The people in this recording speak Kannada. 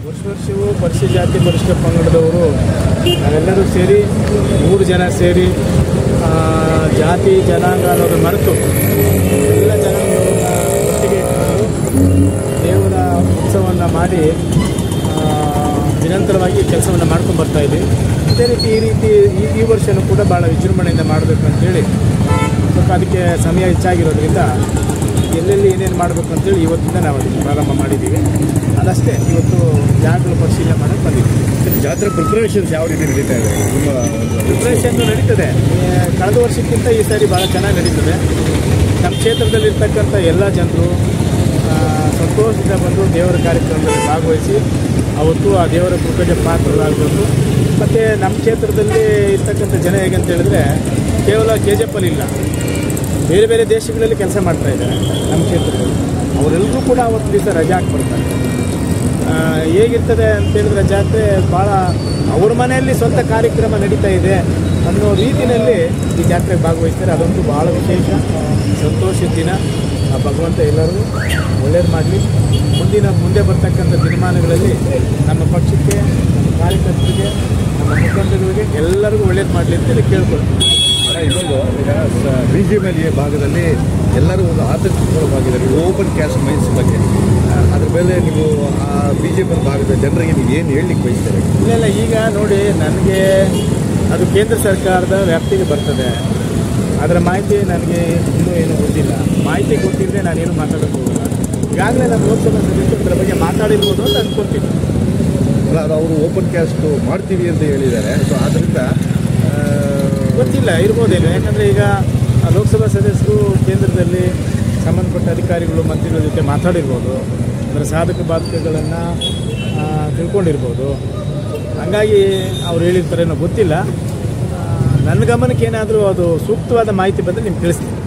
ವರ್ಷ ವರ್ಷವೂ ಪರಿಶಿಷ್ಟ ಜಾತಿ ಪರಿಶಿಷ್ಟ ಪಂಗಡದವರು ನಾವೆಲ್ಲರೂ ಸೇರಿ ಮೂರು ಜನ ಸೇರಿ ಆ, ಜಾತಿ ಜನಾಂಗ ಅನ್ನೋದು ಮರೆತು ಎಲ್ಲ ಜನಾಂಗಗಳನ್ನ ಒಟ್ಟಿಗೆ ಇಟ್ಕೊಂಡು ದೇವರ ಉತ್ಸವವನ್ನು ಮಾಡಿ ಆ, ನಿರಂತರವಾಗಿ ಕೆಲಸವನ್ನು ಮಾಡ್ಕೊಂಡು ಬರ್ತಾ ಇದ್ದೀವಿ ಅದೇ ರೀತಿ ಈ ರೀತಿ ಈ ಈ ವರ್ಷನೂ ಕೂಡ ಭಾಳ ವಿಜೃಂಭಣೆಯಿಂದ ಮಾಡಬೇಕು ಅಂತೇಳಿ ಸ್ವಲ್ಪ ಅದಕ್ಕೆ ಸಮಯ ಹೆಚ್ಚಾಗಿರೋದ್ರಿಂದ ಎಲ್ಲೆಲ್ಲಿ ಏನೇನು ಮಾಡಬೇಕು ಅಂತೇಳಿ ಇವತ್ತಿಂದ ನಾವು ಅದಕ್ಕೆ ಪ್ರಾರಂಭ ಮಾಡಿದ್ದೀವಿ ಅದಷ್ಟೇ ಇವತ್ತು ಜಾಗಗಳು ಪರಿಶೀಲನೆ ಮಾಡೋಕ್ಕೆ ಬಂದಿದ್ದೀವಿ ಜಾತ್ರೆ ಪ್ರಿಪರೇಷನ್ಸ್ ಯಾವ ರೀತಿ ನಡೀತಾ ಇದೆ ನಿಮ್ಮ ಒಂದು ಪ್ರಿಪ್ರೇಷನ್ ನಡೀತದೆ ಏ, ಕಳೆದ ವರ್ಷಕ್ಕಿಂತ ಈ ಸಾರಿ ಭಾಳ ಚೆನ್ನಾಗಿ ನಡೀತದೆ ನಮ್ಮ ಕ್ಷೇತ್ರದಲ್ಲಿರ್ತಕ್ಕಂಥ ಎಲ್ಲ ಜನರು ಆ, ಸಂತೋಷದಿಂದ ಬಂದು ದೇವರ ಕಾರ್ಯಕ್ರಮದಲ್ಲಿ ಭಾಗವಹಿಸಿ ಅವತ್ತು ಆ ದೇವರ ಕೃಪೆಗೆ ಪಾತ್ರರಾಗಬೇಕು ಮತ್ತು ನಮ್ಮ ಕ್ಷೇತ್ರದಲ್ಲಿ ಇರ್ತಕ್ಕಂಥ ಜನ ಹೇಗಂತ ಹೇಳಿದ್ರೆ ಕೇವಲ ಕೆ ಜಿ ಇಲ್ಲ ಬೇರೆ ಬೇರೆ ದೇಶಗಳಲ್ಲಿ ಕೆಲಸ ಮಾಡ್ತಾ ಇದ್ದಾರೆ ನಮ್ಮ ಕ್ಷೇತ್ರದಲ್ಲಿ ಅವರೆಲ್ಲರೂ ಕೂಡ ಅವತ್ತು ದಿವಸ ರಜೆ ಹಾಕಿ ಬರ್ತಾರೆ ಆ, ಹೇಗಿರ್ತದೆ ಅಂತ ಹೇಳಿದ್ರೆ ಜಾತ್ರೆ ಭಾಳ ಅವ್ರ ಮನೆಯಲ್ಲಿ ಸ್ವಂತ ಕಾರ್ಯಕ್ರಮ ನಡೀತಾ ಇದೆ ಅನ್ನೋ ರೀತಿಯಲ್ಲಿ ಈ ಜಾತ್ರೆಗೆ ಭಾಗವಹಿಸ್ತಾರೆ ಅದಂತೂ ಭಾಳ ವಿಶೇಷ ಸಂತೋಷದ ದಿನ ಆ ಭಗವಂತ ಎಲ್ಲರಿಗೂ ಒಳ್ಳೇದು ಮಾಡಲಿ ಮುಂದಿನ ಮುಂದೆ ಬರ್ತಕ್ಕಂಥ ದಿನಮಾನಗಳಲ್ಲಿ ನಮ್ಮ ಪಕ್ಷಕ್ಕೆ ನಮ್ಮ ಕಾರ್ಯಕರ್ತರಿಗೆ ನಮ್ಮ ಮುಖಂಡರುಗಳಿಗೆ ಎಲ್ಲರಿಗೂ ಒಳ್ಳೇದು ಮಾಡಲಿ ಅಂತೇಳಿ ಕೇಳ್ಕೊಳ್ತೀನಿ ಅಣ್ಣ, ಇನ್ನೊಂದು ಈಗ ಬಿ ಜೆ ಪಿ ಭಾಗದಲ್ಲಿ ಎಲ್ಲರೂ ಒಂದು ಆತಂಕಗೊಳಗಾಗಿದ್ದಾರೆ ಓಪನ್ ಕ್ಯಾಸ್ಟ್ ಮೈನ್ಸ್ ಬಗ್ಗೆ ಆ, ಅದ್ರ ಮೇಲೆ ನೀವು ಆ ಬಿ ಜೆ ಪಿ ಭಾಗದ ಜನರಿಗೆ ನೀವು ಏನು ಹೇಳಲಿಕ್ಕೆ ಬಯಸ್ತಾರೆ ಇಲ್ಲ ಇಲ್ಲ ಈಗ ನೋಡಿ ನನಗೆ ಅದು ಕೇಂದ್ರ ಸರ್ಕಾರದ ವ್ಯಾಪ್ತಿಗೆ ಬರ್ತದೆ ಅದರ ಮಾಹಿತಿ ನನಗೆ ಇನ್ನೂ ಏನು ಗೊತ್ತಿಲ್ಲ ಮಾಹಿತಿ ಗೊತ್ತಿಲ್ಲದೆ ನಾನೇನು ಮಾತಾಡೋಕ್ಕೆ ಹೋಗಲ್ಲ ಈಗಾಗಲೇ ನಮ್ಮ ಲೋಕಸಭಾ ಸದಸ್ಯರು ಅದರ ಬಗ್ಗೆ ಮಾತಾಡಿರ್ಬೋದು ಅಂತ ಅನ್ಕೊಂತೀನಿ ಅಲ್ಲ ಅದು ಅವರು ಓಪನ್ ಕ್ಯಾಸ್ಟ್ ಮಾಡ್ತೀವಿ ಅಂತ ಹೇಳಿದ್ದಾರೆ ಸೊ ಆದ್ದರಿಂದ ಆ, ಗೊತ್ತಿಲ್ಲ ಇರ್ಬೋದೇನೋ ಯಾಕಂದರೆ ಈಗ ಆ ಲೋಕಸಭಾ ಸದಸ್ಯರು ಕೇಂದ್ರದಲ್ಲಿ ಸಂಬಂಧಪಟ್ಟ ಅಧಿಕಾರಿಗಳು ಮಂತ್ರಿಗಳ ಜೊತೆ ಮಾತಾಡಿರ್ಬೋದು ಅದರ ಸಾಧಕ ಬಾಧಕಗಳನ್ನು ತಿಳ್ಕೊಂಡಿರ್ಬೋದು ಹಂಗಾಗಿ ಅವ್ರು ಹೇಳಿರ್ತಾರೇನೋ ಗೊತ್ತಿಲ್ಲ ಆ, ನನ್ನ ಗಮನಕ್ಕೆ ಏನಾದರೂ ಅದು ಸೂಕ್ತವಾದ ಮಾಹಿತಿ ಬಂದರೆ ನಿಮ್ಗೆ ತಿಳಿಸ್ತೀನಿ